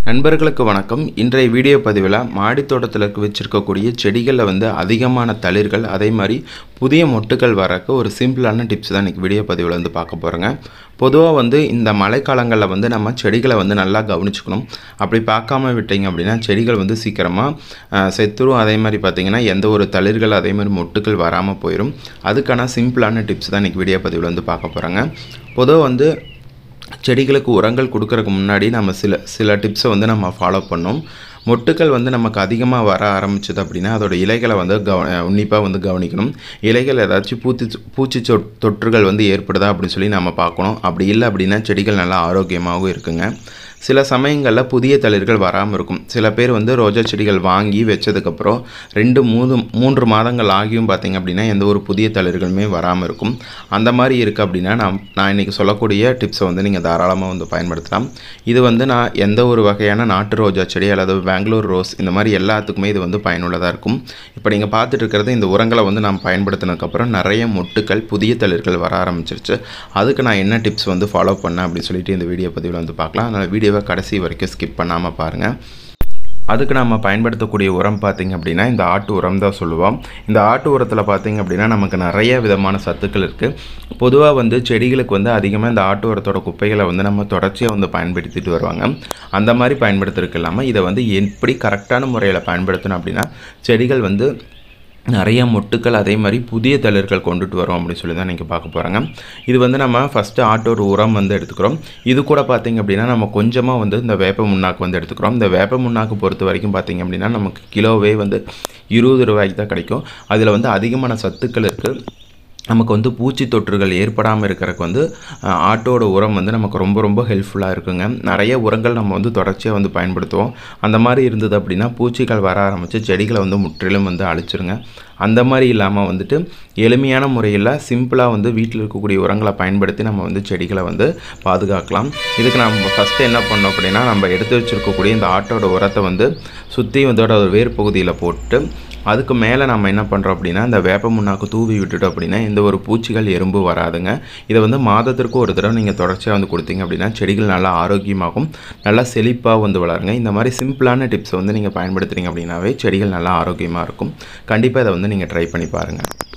நண்பர்களுக்கு வணக்கம் இன்றைய வீடியோ பதிவில் மாடி தோட்டத்தில் வச்சுருக்கக்கூடிய செடிகளில் வந்து அதிகமான தளிர்கள் அதே மாதிரி புதிய மொட்டுகள் வரக்கு ஒரு சிம்பிளான டிப்ஸ் தான் இன்றைக்கி வீடியோ பதிவில் வந்து பார்க்க போகிறோங்க பொதுவாக வந்து இந்த மழைக்காலங்களில் வந்து நம்ம செடிகளை வந்து நல்லா கவனிச்சுக்கணும் அப்படி பார்க்காம விட்டீங்க அப்படின்னா செடிகள் வந்து சீக்கிரமாக செத்துரும் அதே மாதிரி பார்த்திங்கன்னா எந்த ஒரு தளிர்கள் அதே மாதிரி மொட்டுகள் வராமல் போயிடும் அதுக்கான சிம்பிளான டிப்ஸ் தான் இன்றைக்கி வீடியோ பதிவில் வந்து பார்க்க போகிறோங்க பொதுவாக வந்து செடிகளுக்கு உரங்கள் கொடுக்கறதுக்கு முன்னாடி நம்ம சில சில டிப்ஸை வந்து நம்ம ஃபாலோ பண்ணோம் மொட்டுக்கள் வந்து நமக்கு அதிகமாக வர ஆரம்பிச்சது அப்படின்னா அதோட இலைகளை வந்து கவ உன்னிப்பாக வந்து கவனிக்கணும் இலைகள் ஏதாச்சும் பூச்சி பூச்சி சொ தொற்றுகள் வந்து ஏற்படுதா அப்படின்னு சொல்லி நம்ம பார்க்கணும் அப்படி இல்லை அப்படின்னா செடிகள் நல்லா ஆரோக்கியமாகவும் இருக்குங்க சில சமயங்களில் புதிய தளிர்கள் வராமல் இருக்கும் சில பேர் வந்து ரோஜா செடிகள் வாங்கி வச்சதுக்கப்புறம் ரெண்டு மூணு மூன்று மாதங்கள் ஆகியும் பார்த்தீங்க அப்படின்னா எந்த ஒரு புதிய தளிர்களுமே வராமல் இருக்கும் அந்த மாதிரி இருக்குது அப்படின்னா நான் நான் இன்றைக்கி சொல்லக்கூடிய டிப்ஸை வந்து நீங்கள் தாராளமாக வந்து பயன்படுத்தலாம் இது வந்து நான் எந்த ஒரு வகையான நாட்டு ரோஜா செடி அல்லது பெங்களூர் ரோஸ் இந்த மாதிரி எல்லாத்துக்குமே இது வந்து பயனுள்ளதாக இருக்கும் இப்போ நீங்கள் பார்த்துட்டு இருக்கிறது இந்த உரங்களை வந்து நான் பயன்படுத்தினதுக்கப்புறம் நிறைய மொட்டுக்கள் புதிய தளிர்கள் வர ஆரம்பிச்சிருச்சு அதுக்கு நான் என்ன டிப்ஸ் வந்து ஃபாலோ பண்ணேன் அப்படின்னு சொல்லிட்டு இந்த வீடியோ பதிவில் வந்து பார்க்கலாம் அதனால் வீடியோவை கடைசி வரைக்கும் ஸ்கிப் பண்ணாமல் பாருங்கள் அதுக்கு நம்ம பயன்படுத்தக்கூடிய உரம் பார்த்திங்க அப்படின்னா இந்த ஆட்டு உரம் தான் சொல்லுவோம் இந்த ஆட்டு உரத்தில் பார்த்திங்க அப்படின்னா நமக்கு நிறைய விதமான சத்துக்கள் இருக்குது பொதுவாக வந்து செடிகளுக்கு வந்து அதிகமாக இந்த ஆட்டு உரத்தோட குப்பைகளை வந்து நம்ம தொடர்ச்சியாக வந்து பயன்படுத்திட்டு வருவாங்க அந்த மாதிரி பயன்படுத்துறதுக்கு இல்லாமல் இதை வந்து எப்படி கரெக்டான முறையில் பயன்படுத்தணும் அப்படின்னா செடிகள் வந்து நிறைய மொட்டுக்கள் அதே மாதிரி புதிய தளிர்கள் கொண்டுட்டு வரோம் அப்படின்னு சொல்லி தான் நீங்கள் பார்க்க போகிறாங்க இது வந்து நம்ம ஃபஸ்ட்டு ஆட்டோட உரம் வந்து எடுத்துக்கிறோம் இது கூட பார்த்திங்க அப்படின்னா நம்ம கொஞ்சமாக வந்து இந்த வேப்ப முன்னாக்கு வந்து எடுத்துக்கிறோம் இந்த வேப்ப முன்னாக்கு பொறுத்த வரைக்கும் பார்த்திங்க அப்படின்னா நமக்கு கிலோவே வந்து இருபது ரூபாய்க்கு தான் கிடைக்கும் அதில் வந்து அதிகமான சத்துக்கள் இருக்குது நமக்கு வந்து பூச்சி தொற்றுகள் ஏற்படாமல் இருக்கிறதுக்கு வந்து ஆட்டோட உரம் வந்து நமக்கு ரொம்ப ரொம்ப ஹெல்ப்ஃபுல்லாக இருக்குங்க நிறைய உரங்கள் நம்ம வந்து தொடர்ச்சியாக வந்து பயன்படுத்துவோம் அந்த மாதிரி இருந்தது அப்படின்னா பூச்சிகள் வர ஆரம்பித்து செடிகளை வந்து முற்றிலும் வந்து அழிச்சிருங்க அந்த மாதிரி இல்லாமல் வந்துட்டு எளிமையான முறையில் சிம்பிளாக வந்து வீட்டில் இருக்கக்கூடிய உரங்களை பயன்படுத்தி நம்ம வந்து செடிகளை வந்து பாதுகாக்கலாம் இதுக்கு நம்ம ஃபஸ்ட்டு என்ன பண்ணோம் அப்படின்னா நம்ம எடுத்து வச்சுருக்கக்கூடிய இந்த ஆட்டோட உரத்தை வந்து சுற்றி இதோட ஒரு வேர் பகுதியில் போட்டு அதுக்கு மேலே நம்ம என்ன பண்ணுறோம் அப்படின்னா இந்த வேப்ப முன்னாக்கு தூவி விட்டுட்டோம் அப்படின்னா எந்த ஒரு பூச்சிகள் எறும்பு வராதுங்க இதை வந்து மாதத்திற்கு ஒரு தடவை நீங்கள் தொடர்ச்சியாக வந்து கொடுத்தீங்க அப்படின்னா செடிகள் நல்லா ஆரோக்கியமாகவும் நல்லா செழிப்பாக வந்து வளருங்க இந்த மாதிரி சிம்பிளான டிப்ஸை வந்து நீங்கள் பயன்படுத்துறீங்க அப்படின்னாவே செடிகள் நல்லா ஆரோக்கியமாக இருக்கும் கண்டிப்பாக இதை வந்து நீங்கள் ட்ரை பண்ணி பாருங்கள்